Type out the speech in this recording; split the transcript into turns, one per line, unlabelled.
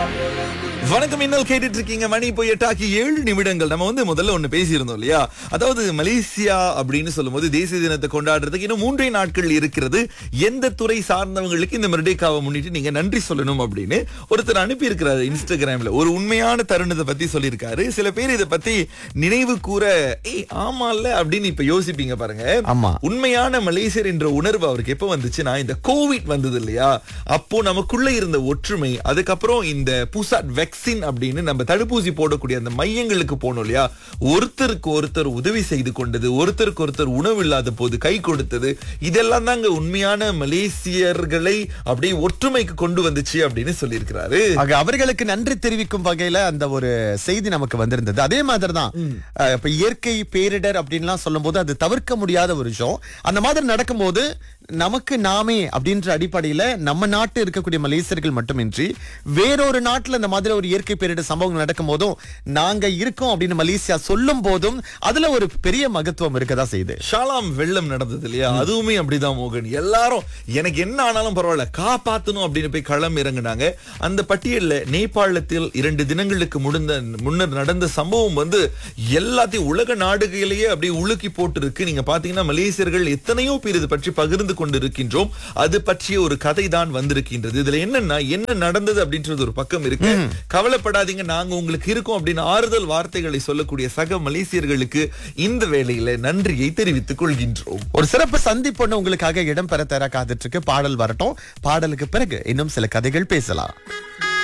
வணக்கம் இன்னல் கேட்டுட்டு இருக்கீங்க மணி போய் எட்டாக்கி ஏழு நிமிடங்கள் நம்ம வந்து முதல்ல ஒண்ணு பேசியிருந்தோம் இல்லையா அதாவது மலேசியா அப்படின்னு சொல்லும்போது தேசிய தினத்தை கொண்டாடுறதுக்கு இன்னும் மூன்றே நாட்கள் இருக்கிறது எந்த துறை சார்ந்தவங்களுக்கு இந்த மெர்டேக்காவை முன்னிட்டு நீங்க நன்றி சொல்லணும் அப்படின்னு ஒருத்தர் அனுப்பி இருக்கிறாரு இன்ஸ்டாகிராம்ல ஒரு உண்மையான தருணத்தை பத்தி சொல்லியிருக்காரு சில பேர் இதை பத்தி நினைவு கூற ஏய் ஆமால அப்படின்னு இப்ப யோசிப்பீங்க பாருங்க
ஆமா.
உண்மையான மலேசியர் என்ற உணர்வு அவருக்கு எப்ப வந்துச்சுன்னா இந்த கோவிட் வந்தது இல்லையா அப்போ நமக்குள்ள இருந்த ஒற்றுமை அதுக்கப்புறம் இந்த புசாட் வெக்சின் அப்படின்னு நம்ம தடுப்பூசி போடக்கூடிய அந்த மையங்களுக்கு போனோம் இல்லையா ஒருத்தருக்கு ஒருத்தர் உதவி செய்து கொண்டது ஒருத்தருக்கு ஒருத்தர் உணவு இல்லாத போது கை கொடுத்தது இதெல்லாம் தாங்க உண்மையான மலேசியர்களை அப்படியே ஒற்றுமைக்கு கொண்டு வந்துச்சு அப்படின்னு சொல்லியிருக்கிறாரு
ஆக அவர்களுக்கு நன்றி தெரிவிக்கும் வகையில அந்த ஒரு செய்தி நமக்கு வந்திருந்தது அதே மாதிரிதான் அஹ், இப்ப இயற்கை பேரிடர் அப்படின்லாம் சொல்லும்போது அது தவிர்க்க முடியாத ஒரு விஷயம் அந்த மாதிரி நடக்கும்போது நமக்கு நாமே அப்படின்ற அடிப்படையில நம்ம நாட்டு இருக்கக்கூடிய மலேசியர்கள் மட்டுமின்றி வேறொரு நாட்டுல இந்த மாதிரி ஒரு இயற்கை பேரிடர் சம்பவங்கள் நடக்கும் போதும் நாங்க இருக்கோம் அப்படின்னு மலேசியா சொல்லும் போதும் அதுல ஒரு பெரிய மகத்துவம் இருக்கதா செய்யுது
ஷாலாம் வெள்ளம் நடந்தது இல்லையா அதுவுமே அப்படிதான் மோகன் எல்லாரும் எனக்கு என்ன ஆனாலும் பரவாயில்ல காப்பாத்தணும் அப்படின்னு போய் களம் இறங்குனாங்க அந்த பட்டியல்ல நேபாளத்தில் இரண்டு தினங்களுக்கு முடிந்த முன்னர் நடந்த சம்பவம் வந்து எல்லாத்தையும் உலக நாடுகளிலேயே அப்படியே உலுக்கி போட்டு இருக்கு நீங்க பாத்தீங்கன்னா மலேசியர்கள் எத்தனையோ பேர் இது பற்றி பகிர்ந்து கொண்டு இருக்கின்றோம் அது பற்றிய ஒரு கதை தான் வந்திருக்கின்றது இதுல என்னன்னா என்ன நடந்தது அப்படின்றது ஒரு பக்கம் இருக்கு கவலைப்படாதீங்க நாங்க உங்களுக்கு இருக்கோம் அப்படின்னு ஆறுதல் வார்த்தைகளை சொல்லக்கூடிய சக மலேசியர்களுக்கு இந்த வேளையில நன்றியை தெரிவித்துக் கொள்கின்றோம்
ஒரு சிறப்பு சந்திப்பு ஒண்ணு உங்களுக்காக இடம்பெற தர காத்துட்டு இருக்கு பாடல் வரட்டும் பாடலுக்கு பிறகு இன்னும் சில கதைகள் பேசலாம்